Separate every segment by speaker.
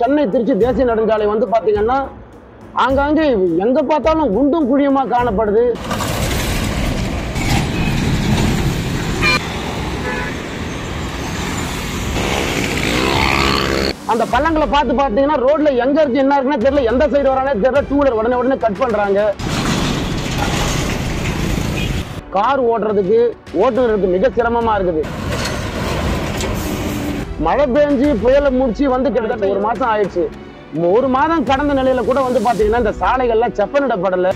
Speaker 1: சென்னை திருச்சி தேசிய நெடுஞ்சாலை வந்து பாத்தீங்கன்னா ஆங்காங்கே எங்க பார்த்தாலும் குண்டும் குழியுமா காணப்படுது அந்த பள்ளங்களை பார்த்து பார்த்தீங்கன்னா ரோட்ல எங்க இருக்கு என்ன இருக்குன்னு தெரியல எந்த சைடு வரானே தெரியல டூ வீலர் உடனே உடனே கட் பண்றாங்க கார் ஓட்டுறதுக்கு ஓட்டுநருக்கு மிக சிரமமா இருக்குது மழை பெஞ்சு புயலை முடிச்சு வந்து கிட்டத்தட்ட ஒரு மாசம் ஆயிடுச்சு ஒரு மாதம் கடந்த நிலையில கூட வந்து பாத்தீங்கன்னா இந்த சாலைகள்லாம் செப்பனிடப்படல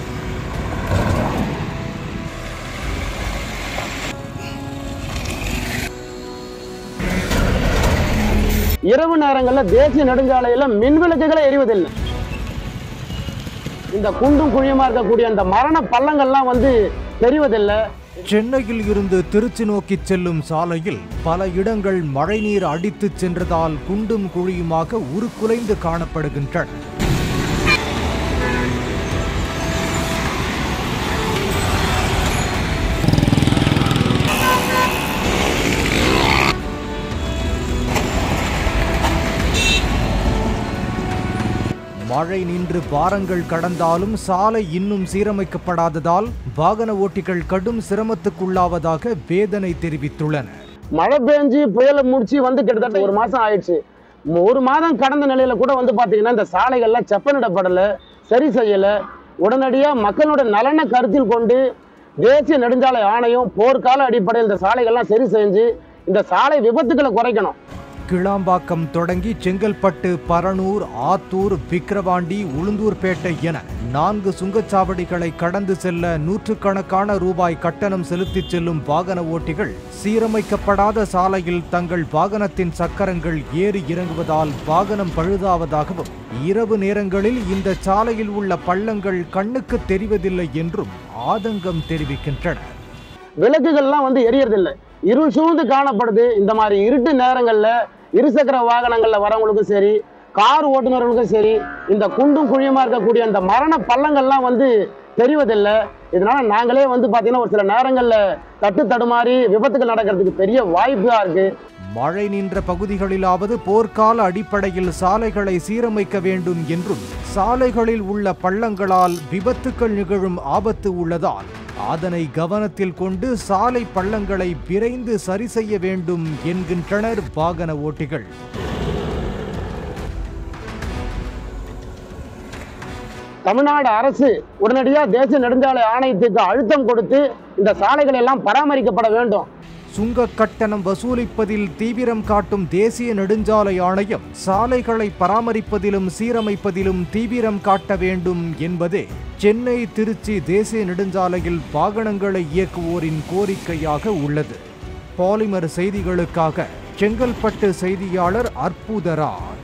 Speaker 1: இரவு நேரங்கள்ல தேசிய நெடுஞ்சாலையில மின் விளக்குகளே எரிவதில்லை இந்த குண்டும் குழியுமா இருக்கக்கூடிய அந்த மரண பள்ளங்கள்லாம் வந்து தெரிவதில்லை
Speaker 2: சென்னையில் இருந்து திருச்சி நோக்கி செல்லும் சாலையில் பல இடங்கள் மழைநீர் அடித்துச் சென்றதால் குண்டும் குழியுமாக உருக்குலைந்து காணப்படுகின்றன மழை நின்று வாரங்கள் கடந்தாலும் சாலை இன்னும் சீரமைக்கப்படாததால் வாகன ஓட்டிகள் கடும் சிரமத்துக்குள்ளாவதாக வேதனை தெரிவித்துள்ளனர்
Speaker 1: மழை பெஞ்சு புயலை முடிச்சு வந்து கிட்டத்தட்ட ஒரு மாசம் ஆயிடுச்சு ஒரு மாதம் கடந்த நிலையில கூட வந்து பாத்தீங்கன்னா இந்த சாலைகள்லாம் செப்பனிடப்படல சரி செய்யல உடனடியா மக்களோட நலனை கருத்தில் கொண்டு தேசிய நெடுஞ்சாலை ஆணையம் போர்க்கால அடிப்படையில் இந்த சாலைகள்லாம் சரி செஞ்சு இந்த சாலை விபத்துக்களை குறைக்கணும்
Speaker 2: கிளாம்பாக்கம் தொடங்கி செங்கல்பட்டு பரனூர் ஆத்தூர் விக்கிரவாண்டி உளுந்தூர்பேட்டை என நான்கு சுங்கச்சாவடிகளை கடந்து செல்ல நூற்றுக்கணக்கான ரூபாய் கட்டணம் செலுத்திச் செல்லும் வாகன ஓட்டிகள் சீரமைக்கப்படாத சாலையில் தங்கள் வாகனத்தின் சக்கரங்கள் ஏறி இறங்குவதால் வாகனம் பழுதாவதாகவும் இரவு நேரங்களில் இந்த சாலையில் உள்ள பள்ளங்கள் கண்ணுக்கு தெரிவதில்லை என்றும் ஆதங்கம் தெரிவிக்கின்றனர்
Speaker 1: விளக்குகள்லாம் வந்து எரியறதில்லை இருள் சூழ்ந்து காணப்படுது இந்த மாதிரி இருட்டு நேரங்கள்ல இருசக்கர வாகனங்கள்ல வரவங்களுக்கும் சரி கார் ஓட்டுநர்களுக்கும் சரி இந்த குண்டும் குழியுமா இருக்கக்கூடிய இந்த மரண பள்ளங்கள்லாம் வந்து தெரிவதில்லை இதனால நாங்களே வந்து பாத்தீங்கன்னா ஒரு சில நேரங்கள்ல தட்டு தடுமாறி விபத்துகள் நடக்கிறதுக்கு பெரிய வாய்ப்பா இருக்கு
Speaker 2: மழை நின்ற பகுதிகளிலாவது போர்க்கால அடிப்படையில் சாலைகளை சீரமைக்க வேண்டும் என்றும் சாலைகளில் உள்ள பள்ளங்களால் விபத்துக்கள் நிகழும் ஆபத்து உள்ளதால் அதனை கவனத்தில் கொண்டு சாலை பள்ளங்களை விரைந்து சரி செய்ய வேண்டும் என்கின்றனர் வாகன ஓட்டிகள்
Speaker 1: தமிழ்நாடு அரசு உடனடியா தேசிய நெடுஞ்சாலை ஆணையத்துக்கு அழுத்தம் கொடுத்து இந்த சாலைகள் எல்லாம் பராமரிக்கப்பட வேண்டும்
Speaker 2: சுங்க கட்டணம் வசூலிப்பதில் தீவிரம் காட்டும் தேசிய நெடுஞ்சாலை ஆணையம் சாலைகளை பராமரிப்பதிலும் சீரமைப்பதிலும் தீவிரம் காட்ட வேண்டும் என்பதே சென்னை திருச்சி தேசிய நெடுஞ்சாலையில் வாகனங்களை இயக்குவோரின் கோரிக்கையாக உள்ளது பாலிமர் செய்திகளுக்காக செங்கல்பட்டு செய்தியாளர் அற்புதராஜ்